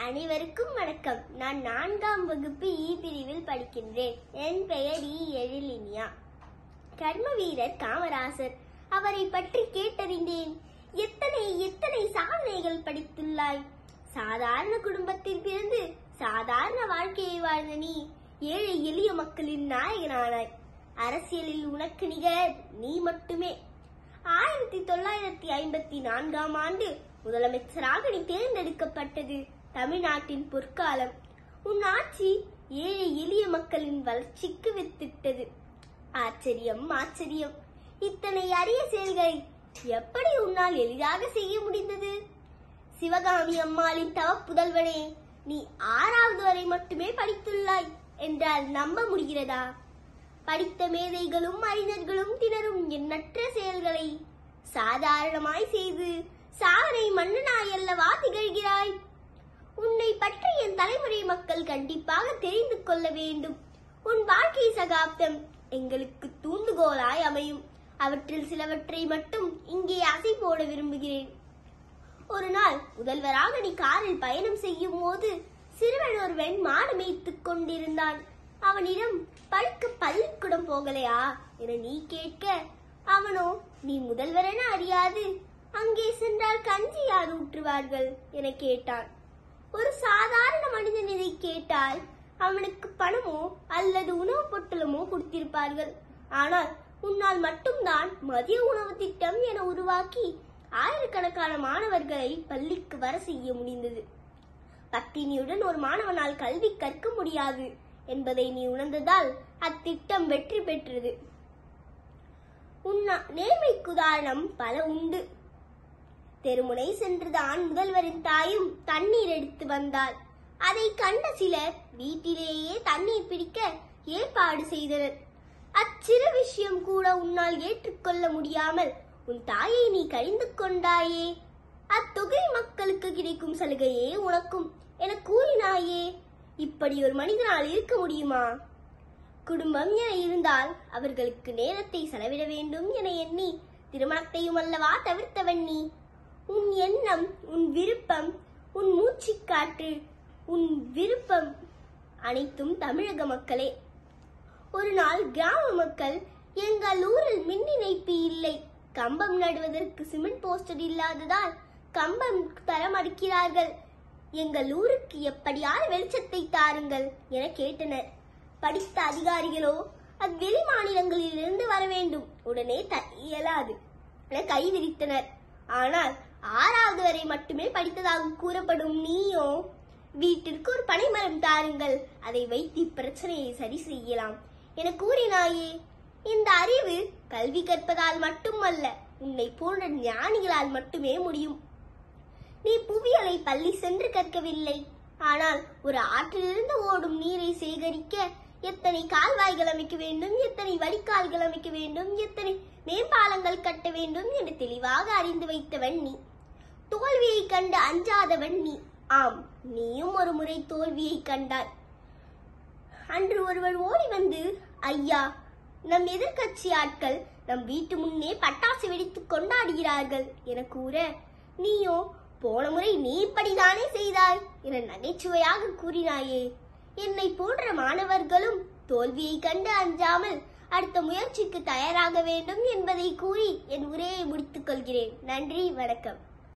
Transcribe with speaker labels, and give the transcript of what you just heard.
Speaker 1: அனைவருக்கும் வணக்கம் நான் நான்காம் வகுப்பு இ பிரிவில் படிக்கின்றேன் என் பெயர் இ எழிலினியா கர்ம வீரர் காமராசர் அவரை பற்றி கேட்டறிந்தேன் எத்தனை எத்தனை சாதனைகள் படித்துள்ளாய் சாதாரண குடும்பத்தில் பிறந்து சாதாரண வாழ்க்கையை வாழ்ந்த நீ ஏழை எளிய மக்களின் நாயகனானாய் அரசியலில் உனக்கு நிகர் நீ மட்டுமே ஆயிரத்தி தொள்ளாயிரத்தி ஐம்பத்தி நான்காம் ஆண்டு முதலமைச்சராக நீ தேர்ந்தெடுக்கப்பட்டது தமிழ்நாட்டின் பொற்காலம் உன் ஆட்சி ஏழை எளிய மக்களின் வளர்ச்சிக்கு வித்திட்டது ஆச்சரியம் ஆச்சரியம் இத்தனை அரிய செயல்களை எப்படி உன்னால் எளிதாக செய்ய முடிந்தது சிவகாமி அம்மாளின் தவ புதல்வனே நீ ஆறாவது வரை மட்டுமே படித்துள்ளாய் என்றால் நம்ப முடிகிறதா படித்த மேதைகளும் அறிஞர்களும் திணறும் எண்ணற்ற செயல்களை சாதாரணமாய் செய்து சாதனை மன்னனாய் அல்லவா திகழ்கிறாய் உன்னை பற்றி என் தலைமுறை மக்கள் கண்டிப்பாக தெரிந்து கொள்ள வேண்டும் உன் வாழ்க்கை சகாப்தம் எங்களுக்கு தூண்டுகோலாய் அமையும் அவற்றில் சிலவற்றை மட்டும் இங்கே அசை போட விரும்புகிறேன் ஒரு நாள் முதல்வராக நீ காரில் பயணம் செய்யும் போது சிறுவன் ஒருவன் மாடு மேய்த்துக் கொண்டிருந்தான் அவனிடம் படிக்க பள்ளிக்கூடம் போகலையா என நீ கேட்க அவனோ நீ முதல்வரென அறியாது அங்கே சென்றால் கஞ்சி யார் ஊற்றுவார்கள் என கேட்டான் ஒரு சாதாரண மனிதன் இதை கேட்டால் அவனுக்கு பணமோ அல்லது உணவு பொட்டலமோ கொடுத்திருப்பார்கள் ஆனால் உன்னால் மட்டும்தான் மதிய உணவு திட்டம் என உருவாக்கி ஆயிரக்கணக்கான மாணவர்களை பள்ளிக்கு வர செய்ய முடிந்தது பட்டினியுடன் ஒரு மாணவனால் கல்வி கற்க முடியாது என்பதை நீ உணர்ந்ததால் அத்திட்டம் வெற்றி பெற்றது உன்னா நேர்மைக்கு உதாரணம் பல உண்டு தெருமுனை சென்றுதான் முதல்வரின் தாயும் தண்ணீர் எடுத்து வந்தாள் அதை கண்ட சிலர் வீட்டிலேயே தண்ணீர் பிடிக்க ஏற்பாடு செய்தனர் அச்சிறு விஷயம் கூட உன்னால் ஏற்றுக்கொள்ள முடியாமல் உன் தாயை நீ கழிந்து கொண்டாயே அத்தொகை மக்களுக்கு கிடைக்கும் சலுகையே உனக்கும் என கூறினாயே இப்படி ஒரு மனிதனால் இருக்க முடியுமா குடும்பம் என இருந்தால் அவர்களுக்கு நேரத்தை செலவிட வேண்டும் என எண்ணி திருமணத்தையும் அல்லவா தவிர்த்தவன் நீ உன் எண்ணம் உன் விருப்பம் உன் மூச்சுக்காற்று உன் விருப்பம் அனைத்தும் தமிழக மக்களே ஒரு நாள் கிராம மக்கள் எங்கள் ஊரில் மின் இணைப்பு இல்லை கம்பம் நடுவதற்கு சிமெண்ட் போஸ்டர் இல்லாததால் கம்பம் தர மறுக்கிறார்கள் எங்கள் ஊருக்கு எப்படியான வெளிச்சத்தை தாருங்கள் என கேட்டனர் படித்த அதிகாரிகளோ அது வெளி மாநிலங்களில் இருந்து வர வேண்டும் உடனே த இயலாது என கை விரித்தனர் ஆனால் ஆறாவது வரை மட்டுமே படித்ததாக கூறப்படும் நீயோ வீட்டிற்கு ஒரு பனைமரம் தாருங்கள் அதை வைத்து இப்பிரச்சனையை சரி செய்யலாம் என கூறினாயே இந்த அறிவு கல்வி கற்பதால் மட்டுமல்ல உன்னை போன்ற ஞானிகளால் மட்டுமே முடியும் நீ புவியலை பள்ளி சென்று கற்கவில்லை ஆனால் ஒரு ஆற்றிலிருந்து ஓடும் நீரை சேகரிக்க எத்தனை கால்வாய்கள் அமைக்க வேண்டும் எத்தனை வடிகால்கள் அமைக்க வேண்டும் எத்தனை மேம்பாலங்கள் கட்ட வேண்டும் என்று தெளிவாக அறிந்து வைத்தவன் நீ தோல்வியை கண்டு அஞ்சாதவன் நீ ஆம் நீயும் ஒரு முறை தோல்வியை கண்டாய் அன்று ஒருவர் ஓடி வந்து ஐயா நம் எதிர்க்கட்சி ஆட்கள் நம் வீட்டு முன்னே பட்டாசு வெடித்து கொண்டாடுகிறார்கள் என கூற நீயோ போன முறை நீ இப்படிதானே செய்தாய் என நகைச்சுவையாக கூறினாயே என்னை போன்ற மாணவர்களும் தோல்வியை கண்டு அஞ்சாமல் அடுத்த முயற்சிக்கு தயாராக வேண்டும் என்பதை கூறி என் உரையை முடித்துக் கொள்கிறேன் நன்றி வணக்கம்